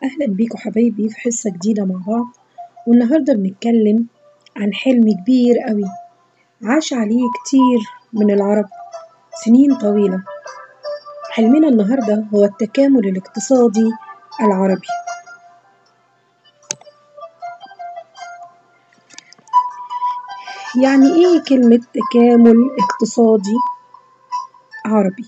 أهلا بيكم حبايبي في حصة جديدة مع بعض والنهاردة بنتكلم عن حلم كبير قوي عاش عليه كتير من العرب سنين طويلة حلمنا النهاردة هو التكامل الاقتصادي العربي يعني إيه كلمة تكامل اقتصادي عربي؟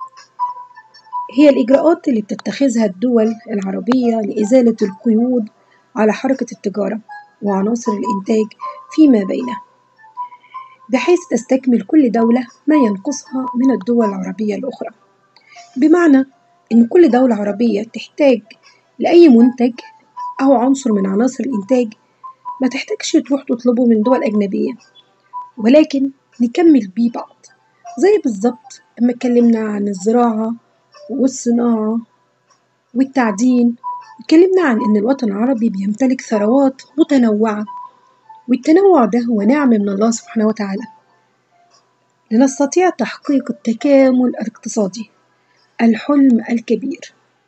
هي الإجراءات اللي بتتخذها الدول العربية لإزالة القيود على حركة التجارة وعناصر الإنتاج فيما بينها بحيث تستكمل كل دولة ما ينقصها من الدول العربية الأخرى بمعنى إن كل دولة عربية تحتاج لأي منتج أو عنصر من عناصر الإنتاج ما تحتاجش تروح تطلبه من دول أجنبية ولكن نكمل بيه بعض زي بالظبط لما اتكلمنا عن الزراعة والصناعة والتعدين اتكلمنا عن إن الوطن العربي بيمتلك ثروات متنوعة والتنوع ده هو نعمة من الله سبحانه وتعالى لنستطيع تحقيق التكامل الاقتصادي الحلم الكبير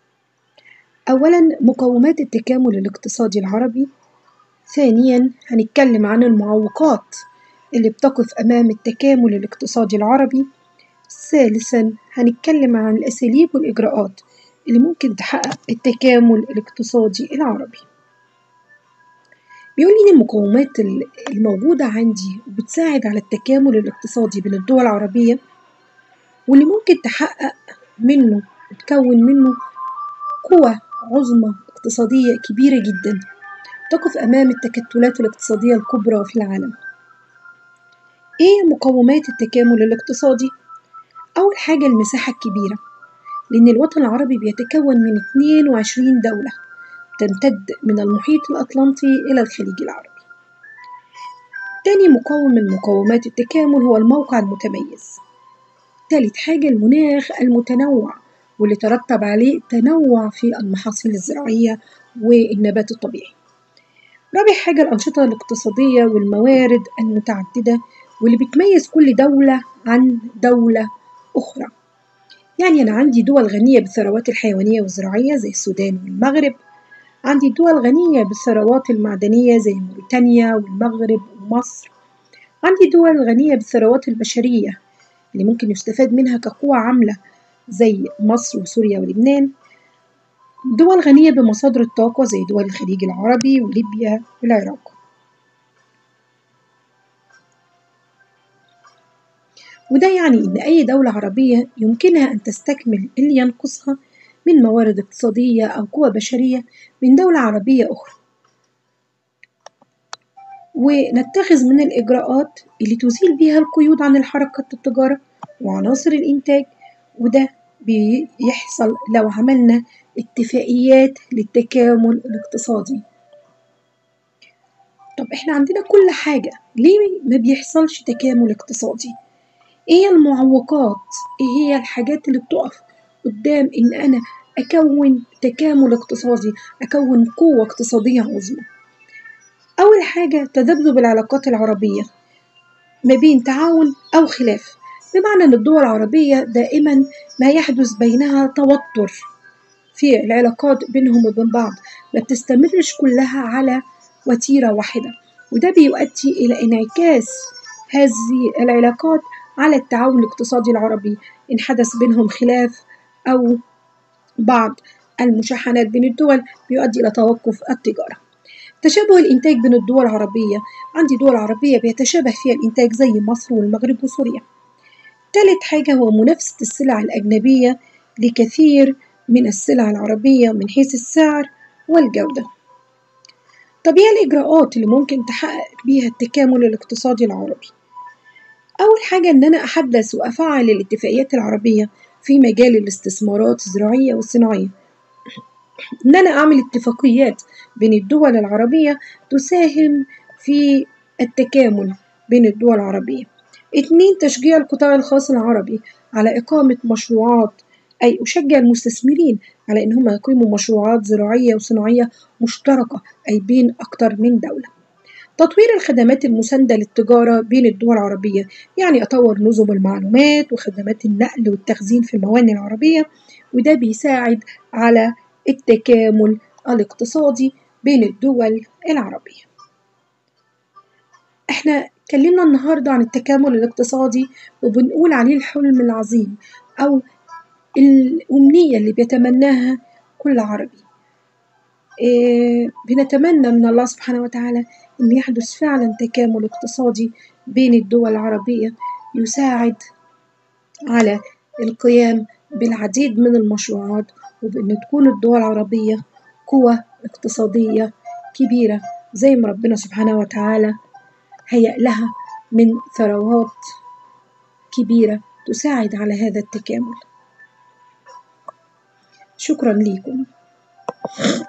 أولا مقومات التكامل الاقتصادي العربي ثانيا هنتكلم عن المعوقات اللي بتقف أمام التكامل الاقتصادي العربي ثالثا هنتكلم عن الأساليب والإجراءات اللي ممكن تحقق التكامل الاقتصادي العربي بيقول لي المقومات الموجودة عندي وبتساعد على التكامل الاقتصادي بين الدول العربية واللي ممكن تحقق منه وتكون منه قوة عظمى اقتصادية كبيرة جدا تقف أمام التكتلات الاقتصادية الكبرى في العالم إيه مقومات التكامل الاقتصادي؟ أول حاجة المساحة الكبيرة لأن الوطن العربي بيتكون من 22 دولة تمتد من المحيط الأطلنطي إلى الخليج العربي تاني مقوم من مقومات التكامل هو الموقع المتميز تالت حاجة المناخ المتنوع واللي ترتب عليه تنوع في المحاصيل الزراعية والنبات الطبيعي رابع حاجة الأنشطة الاقتصادية والموارد المتعددة واللي بتميز كل دولة عن دولة أخرى يعني أنا عندي دول غنية بالثروات الحيوانية والزراعية زي السودان والمغرب عندي دول غنية بالثروات المعدنية زي موريتانيا والمغرب ومصر عندي دول غنية بالثروات البشرية اللي ممكن يستفاد منها كقوة عاملة زي مصر وسوريا ولبنان دول غنية بمصادر الطاقة زي دول الخليج العربي وليبيا والعراق وده يعني إن أي دولة عربية يمكنها أن تستكمل اللي ينقصها من موارد اقتصادية أو قوى بشرية من دولة عربية أخرى ونتخذ من الإجراءات اللي تزيل بيها القيود عن الحركة التجارة وعناصر الإنتاج وده بيحصل لو عملنا اتفاقيات للتكامل الاقتصادي طب احنا عندنا كل حاجة ليه ما بيحصلش تكامل اقتصادي؟ ايه هي المعوقات ايه هي الحاجات اللي بتقف قدام ان انا اكون تكامل اقتصادي اكون قوة اقتصادية عظمى اول حاجة تذبذب العلاقات العربية ما بين تعاون او خلاف بمعنى ان الدول العربية دائما ما يحدث بينها توتر في العلاقات بينهم وبين بعض ما بتستمرش كلها على وتيرة واحدة وده بيؤدي إلى انعكاس هذه العلاقات على التعاون الاقتصادي العربي إن حدث بينهم خلاف أو بعض المشاحنات بين الدول بيؤدي إلى توقف التجارة تشابه الإنتاج بين الدول العربية عندي دول عربية بيتشابه فيها الإنتاج زي مصر والمغرب وسوريا ثالث حاجة هو منافسة السلع الأجنبية لكثير من السلع العربية من حيث السعر والجودة طب ايه الإجراءات اللي ممكن تحقق بيها التكامل الاقتصادي العربي؟ أول حاجة إن أنا أحدث وأفعل الاتفاقيات العربية في مجال الاستثمارات الزراعية والصناعية إن أنا أعمل اتفاقيات بين الدول العربية تساهم في التكامل بين الدول العربية اتنين تشجيع القطاع الخاص العربي على إقامة مشروعات أي أشجع المستثمرين على إن هم يقيموا مشروعات زراعية وصناعية مشتركة أي بين أكتر من دولة تطوير الخدمات المساندة للتجارة بين الدول العربية يعني أطور نظم المعلومات وخدمات النقل والتخزين في الموانئ العربية وده بيساعد على التكامل الاقتصادي بين الدول العربية احنا اتكلمنا النهاردة عن التكامل الاقتصادي وبنقول عليه الحلم العظيم أو الأمنية اللي بيتمناها كل عربي إيه بنتمنى من الله سبحانه وتعالى أن يحدث فعلا تكامل اقتصادي بين الدول العربية يساعد على القيام بالعديد من المشروعات وبأن تكون الدول العربية قوة اقتصادية كبيرة زي ما ربنا سبحانه وتعالى هيأ لها من ثروات كبيرة تساعد على هذا التكامل شكرا لكم